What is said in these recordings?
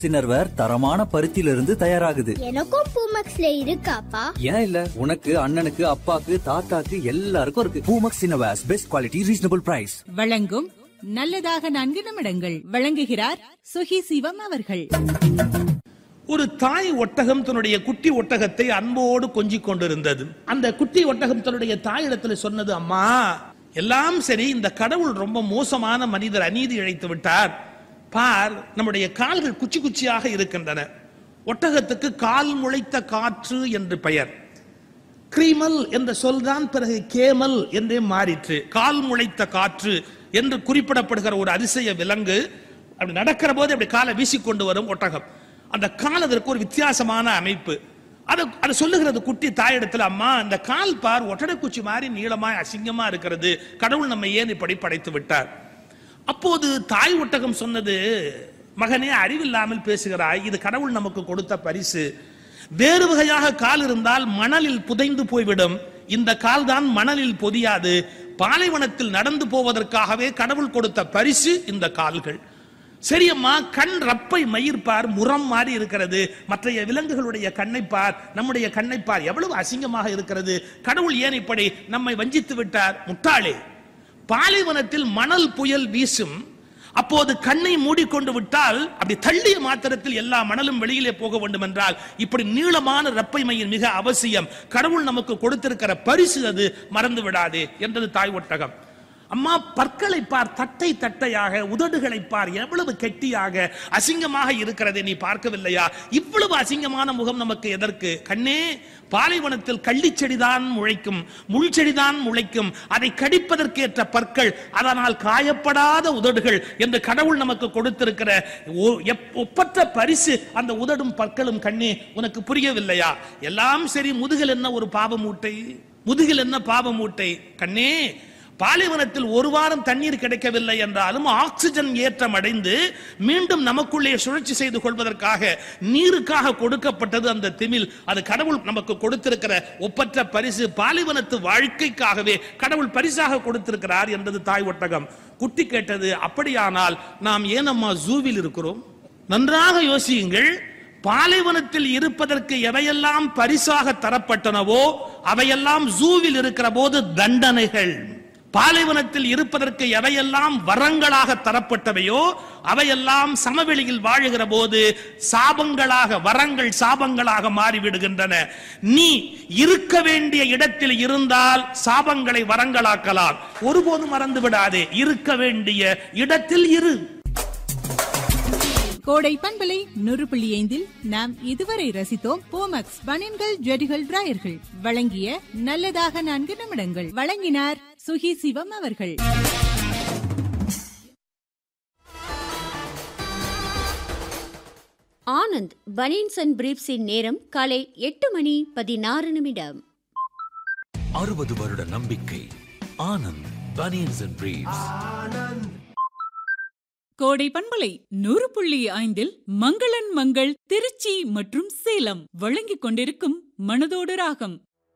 சின்னர்வேர் தரமான பருத்தியிலிருந்து தயாராகுது எனக்கும் பூமெக்ஸ்ல இருக்காப்பா ஏன் இல்ல உனக்கு அண்ணனுக்கு அப்பாக்கு தாத்தாக்கு எல்லாருக்கும் இருக்கு Boomax chinawares best quality reasonable price வழங்கும் நல்லதாக நான்கு நிமிடங்கள் வழங்குகிறார் சுகி சிவம் அவர்கள் ஒரு தாய் ஒட்டகம் தன்னுடைய குட்டி ஒட்டகத்தை அன்போடு கொஞ்சிக் கொண்டிருந்தது அந்த குட்டி ஒட்டகம் தன்னுடைய தாயிடத்துல சொன்னது அம்மா எல்லாம் சரி இந்த கடவுள் ரொம்ப மோசமான மனிதர் அநீதி இழைத்து விட்டார் பார் நம்முடைய கால்கள் குச்சி குச்சியாக இருக்கின்றன ஒட்டகத்துக்கு கால் முளைத்த காற்று என்று பெயர் கிரீமல் என்ற சொல்தான் பிறகு கேமல் என்றே மாறிற்று கால் முளைத்த காற்று என்று குறிப்பிடப்படுகிற ஒரு அதிசய விலங்கு அப்படி நடக்கிற போது அப்படி காலை வீசிக்கொண்டு வரும் ஒட்டகம் அந்த கால் அதற்கு ஒரு வித்தியாசமான அமைப்பு அது அது சொல்லுகிறது குட்டி தாயிடத்துல அம்மா அந்த கால் பார் ஒட்டடைக்குச்சி மாதிரி நீளமாய் அசிங்கமா இருக்கிறது கடவுள் நம்ம ஏன் இப்படி படைத்து விட்டார் அப்போது தாய் ஒட்டகம் சொன்னது மகனே அறிவில்லாமல் பேசுகிறாய் இது கடவுள் நமக்கு கொடுத்த பரிசு வேறு வகையாக கால் இருந்தால் மணலில் புதைந்து போய்விடும் இந்த கால் தான் மணலில் பொதியாது பாலைவனத்தில் நடந்து போவதற்காகவே கடவுள் கொடுத்த பரிசு இந்த கால்கள் சரியம்மா கண் ரப்பை மயிர்பார் முரம் மாறி இருக்கிறது மற்றைய விலங்குகளுடைய கண்ணை பார் நம்முடைய கண்ணை பார் எவ்வளவு அசிங்கமாக இருக்கிறது கடவுள் ஏன் இப்படி நம்மை வஞ்சித்து விட்டார் முட்டாளே பாலைவனத்தில் மணல் புயல் வீசும் அப்போது கண்ணை மூடிக்கொண்டு விட்டால் அப்படி தள்ளிய மாத்திரத்தில் எல்லா மணலும் வெளியிலே போக வேண்டும் என்றால் இப்படி நீளமான ரப்பை மையின் மிக அவசியம் கடவுள் நமக்கு கொடுத்திருக்கிற பரிசு அது மறந்து விடாதே என்றது தாய் ஒட்டகம் அம்மா பற்களை பார் தட்டை தட்டையாக உதடுகளை பார் எவ்வளவு கெட்டியாக அசிங்கமாக இருக்கிறதை நீ பார்க்கவில்லையா இவ்வளவு அசிங்கமான முகம் நமக்கு எதற்கு கண்ணே பாலைவனத்தில் கள்ளிச்செடிதான் முளைக்கும் முள் செடிதான் முளைக்கும் அதை கடிப்பதற்கேற்ற பற்கள் அதனால் காயப்படாத உதடுகள் என்று கடவுள் நமக்கு கொடுத்திருக்கிற ஒ- எப்- ஒப்பற்ற பரிசு அந்த உதடும் பற்களும் கண்ணே உனக்கு புரியவில்லையா எல்லாம் சரி முதுகில் என்ன ஒரு பாவ மூட்டை முதுகில் என்ன பாவ மூட்டை கண்ணே பாலைவனத்தில் ஒரு வாரம் தண்ணீர் கிடைக்கவில்லை என்றாலும் ஆக்சிஜன் ஏற்றம் அடைந்து மீண்டும் நமக்குள்ளே சுழற்சி செய்து கொள்வதற்காக நீருக்காக கொடுக்கப்பட்டது அந்த திமில் அது கடவுள் நமக்கு கொடுத்திருக்கிற ஒப்பற்ற பரிசு பாலைவனத்து வாழ்க்கைக்காகவே கடவுள் பரிசாக கொடுத்திருக்கிறார் என்றது தாய் ஒட்டகம் குட்டி கேட்டது அப்படியானால் நாம் ஏனம்மா ஜூவில் இருக்கிறோம் நன்றாக யோசியுங்கள் பாலைவனத்தில் இருப்பதற்கு எவையெல்லாம் பரிசாக தரப்பட்டனவோ அவையெல்லாம் ஜூவில் இருக்கிற போது தண்டனைகள் பாலைவனத்தில் இருப்பதற்கு எவையெல்லாம் வரங்களாக தரப்பட்டவையோ அவையெல்லாம் சமவெளியில் வாழுகிற போது சாபங்களாக வரங்கள் சாபங்களாக மாறிவிடுகின்றன நீ இருக்க வேண்டிய இடத்தில் இருந்தால் சாபங்களை வரங்களாக்கலாம் ஒருபோதும் மறந்து விடாதே இருக்க வேண்டிய இடத்தில் இரு கோடை பண்பலை நூறு புள்ளி ஐந்தில் நாம் இதுவரை ரசித்தோம் போமக்ஸ் பனியன்கள் ஜெடிகள் டிராயர்கள் வழங்கிய நல்லதாக நான்கு நிமிடங்கள் வழங்கினார் சுகி சிவம் அவர்கள் ஆனந்த் பனியன்ஸ் அண்ட் பிரீப்ஸின் நேரம் காலை எட்டு மணி பதினாறு நிமிடம் அறுபது வருட நம்பிக்கை ஆனந்த் பனியன்ஸ் அண்ட் பிரீவ்ஸ் கோடை பண்பலை நூறு புள்ளி ஐந்தில் மங்களன் மங்கள் திருச்சி மற்றும் சேலம் வழங்கிக் கொண்டிருக்கும் மனதோடு ராகம்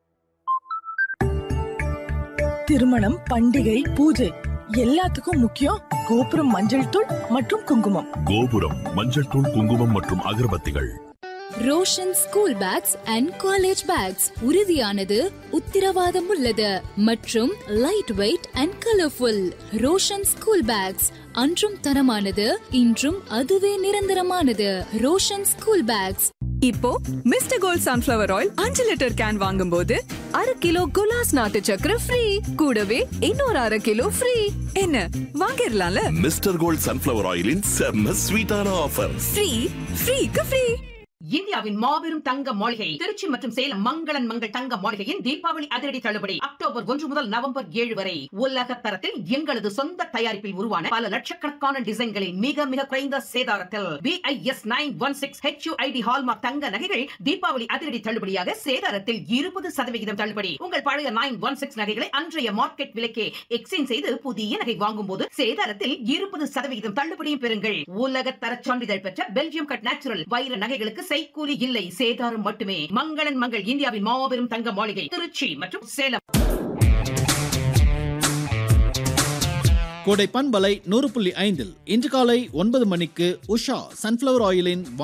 திருமணம் பண்டிகை பூஜை எல்லாத்துக்கும் முக்கியம் கோபுரம் மஞ்சள் தூள் மற்றும் குங்குமம் கோபுரம் மஞ்சள் தூள் குங்குமம் மற்றும் அகர்பத்திகள் Roshan school bags and college bags உறுதியானது உத்திரவாதம் உள்ளது மற்றும் light weight and colourful Roshan school bags அன்றும் தரமானது இன்றும் அதுவே நிரந்தரமானது ரோஷன் ஸ்கூல் பேக்ஸ் இப்போ மிஸ்டர் கோல்ட் சன்ஃபிளவர் ஆயில் அஞ்சு லிட்டர் கேன் வாங்கும்போது அரை கிலோ குலாஸ் நாட்டு சக்கரை ஃப்ரீ கூடவே இன்னொரு அரை கிலோ ஃப்ரீ என்ன வாங்கிடலாம்ல மிஸ்டர் கோல்ட் சன்ஃபிளவர் ஆயிலின் செம்ம ஸ்வீட்டான ஆஃபர் ஃப்ரீ ஃப்ரீக்கு ஃப்ரீ இந்தியாவின் மாபெரும் தங்க மாளிகை திருச்சி மற்றும் சேலம் மங்களன் மங்கள் தங்க மாளிகையின் தீபாவளி அதிரடி தள்ளுபடி அக்டோபர் ஒன்று முதல் நவம்பர் ஏழு வரை உலக தரத்தில் எங்களது சொந்த தயாரிப்பில் உருவான பல லட்சக்கணக்கான டிசைன்களில் மிக மிக குறைந்த சேதாரத்தில் BIS nine one six HUID hallmark தங்க நகைகள் தீபாவளி அதிரடி தள்ளுபடியாக சேதாரத்தில் இருபது சதவிகிதம் தள்ளுபடி உங்கள் பழைய நைன் ஒன் சிக்ஸ் நகைகளை அன்றைய மார்க்கெட் விலைக்கே எக்ஸ்சேஞ்ச் செய்து புதிய நகை வாங்கும் போது சேதாரத்தில் இருபது சதவிகிதம் தள்ளுபடியும் பெறுங்கள் உலக தர சான்றிதழ் பெற்ற பெல்ஜியம் கட் நேச்சுரல் வைர நகைகளுக்கு செய்கூலி இல்லை சேதாரம் மட்டுமே மங்களன் மங்கள் இந்தியாவின் மாபெரும் தங்க மாளிகை திருச்சி மற்றும் சேலம் கோடை பண்பலை நூறு புள்ளி ஐந்தில் இன்று காலை ஒன்பது மணிக்கு உஷா சன்ஃபிளவர் ஆயிலின்